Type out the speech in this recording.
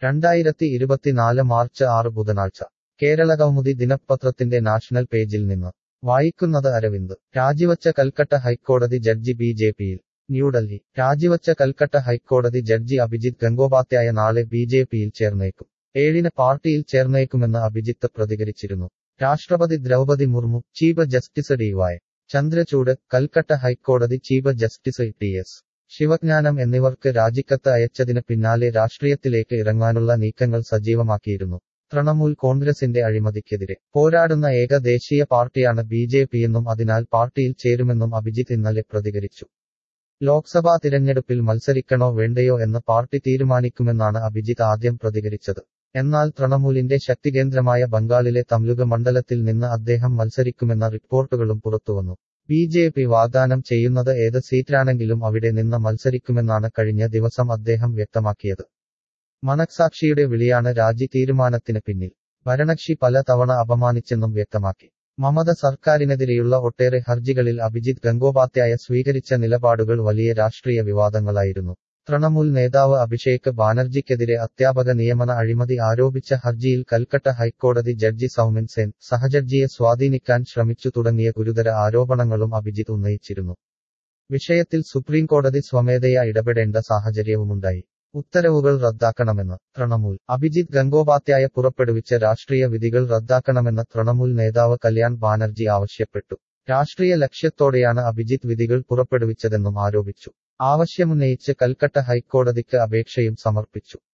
രണ്ടായിരത്തി ഇരുപത്തിനാല് മാർച്ച് ആറ് ബുധനാഴ്ച കേരളകൗമുദി ദിനപത്രത്തിന്റെ നാഷണൽ പേജിൽ നിന്ന് വായിക്കുന്നത് അരവിന്ദ് രാജിവച്ച കൽക്കട്ട ഹൈക്കോടതി ജഡ്ജി ബി ജെ പിയിൽ ന്യൂഡൽഹി രാജിവച്ച കൽക്കട്ട ഹൈക്കോടതി ജഡ്ജി അഭിജിത്ത് ഗംഗോപാധ്യായ നാളെ ബി ജെ പിയിൽ ചേർന്നേക്കും ഏഴിന് പാർട്ടിയിൽ ചേർന്നേക്കുമെന്ന് അഭിജിത്ത് പ്രതികരിച്ചിരുന്നു രാഷ്ട്രപതി Draupadi Murmu chief justice D Y Chandrachud Calcutta ഹൈക്കോടതി chief justice T S Sivagnanam എന്നിവർക്ക് രാജിക്കത്ത് അയച്ചതിന് പിന്നാലെ രാഷ്ട്രീയത്തിലേക്ക് ഇറങ്ങാനുള്ള നീക്കങ്ങൾ സജീവമാക്കിയിരുന്നു തൃണമൂൽ കോൺഗ്രസിന്റെ അഴിമതിക്കെതിരെ പോരാടുന്ന ഏക ദേശീയ പാർട്ടിയാണ് ബി ജെ പിയെന്നും അതിനാൽ പാർട്ടിയിൽ ചേരുമെന്നും അഭിജിത്ത് ഇന്നലെ പ്രതികരിച്ചു ലോക്സഭാ തിരഞ്ഞെടുപ്പിൽ മത്സരിക്കണോ വേണ്ടയോ എന്ന് പാർട്ടി തീരുമാനിക്കുമെന്നാണ് അഭിജിത്ത് ആദ്യം പ്രതികരിച്ചത് എന്നാൽ തൃണമൂലിന്റെ ശക്തികേന്ദ്രമായ ബംഗാളിലെ തംലുക മണ്ഡലത്തിൽ നിന്ന് അദ്ദേഹം മത്സരിക്കുമെന്ന റിപ്പോർട്ടുകളും പുറത്തുവന്നു ബി ജെ പി വാഗ്ദാനം ചെയ്യുന്നത് ഏത് സീറ്റാണെങ്കിലും അവിടെ നിന്ന് മത്സരിക്കുമെന്നാണ് കഴിഞ്ഞ ദിവസം അദ്ദേഹം വ്യക്തമാക്കിയത് മനക്സാക്ഷിയുടെ വിളിയാണ് രാജി തീരുമാനത്തിന് പിന്നിൽ ഭരണകക്ഷി പല തവണ അപമാനിച്ചെന്നും വ്യക്തമാക്കി മമത സർക്കാരിനെതിരെയുള്ള ഒട്ടേറെ ഹർജികളിൽ അഭിജിത്ത് ഗംഗോപാധ്യായ സ്വീകരിച്ച നിലപാടുകൾ വലിയ രാഷ്ട്രീയ വിവാദങ്ങളായിരുന്നു തൃണമൂൽ നേതാവ് അഭിഷേക് ബാനർജിക്കെതിരെ അധ്യാപക നിയമന അഴിമതി ആരോപിച്ച ഹർജിയിൽ കൽക്കട്ട ഹൈക്കോടതി ജഡ്ജി സൗമിൻ സെൻ സഹജഡ്ജിയെ സ്വാധീനിക്കാൻ ശ്രമിച്ചു തുടങ്ങിയ ഗുരുതര ആരോപണങ്ങളും അഭിജിത്ത് ഉന്നയിച്ചിരുന്നു വിഷയത്തിൽ സുപ്രീംകോടതി സ്വമേധയാ ഇടപെടേണ്ട സാഹചര്യവുമുണ്ടായി ഉത്തരവുകൾ റദ്ദാക്കണമെന്ന് തൃണമൂൽ അഭിജിത്ത് ഗംഗോപാധ്യായ പുറപ്പെടുവിച്ച രാഷ്ട്രീയ വിധികൾ റദ്ദാക്കണമെന്ന് തൃണമൂൽ നേതാവ് കല്യാൺ ബാനർജി ആവശ്യപ്പെട്ടു രാഷ്ട്രീയ ലക്ഷ്യത്തോടെയാണ് അഭിജിത്ത് വിധികൾ പുറപ്പെടുവിച്ചതെന്നും ആരോപിച്ചു ആവശ്യമുന്നയിച്ച് കൽക്കട്ട ഹൈക്കോടതിക്ക് അപേക്ഷയും സമർപ്പിച്ചു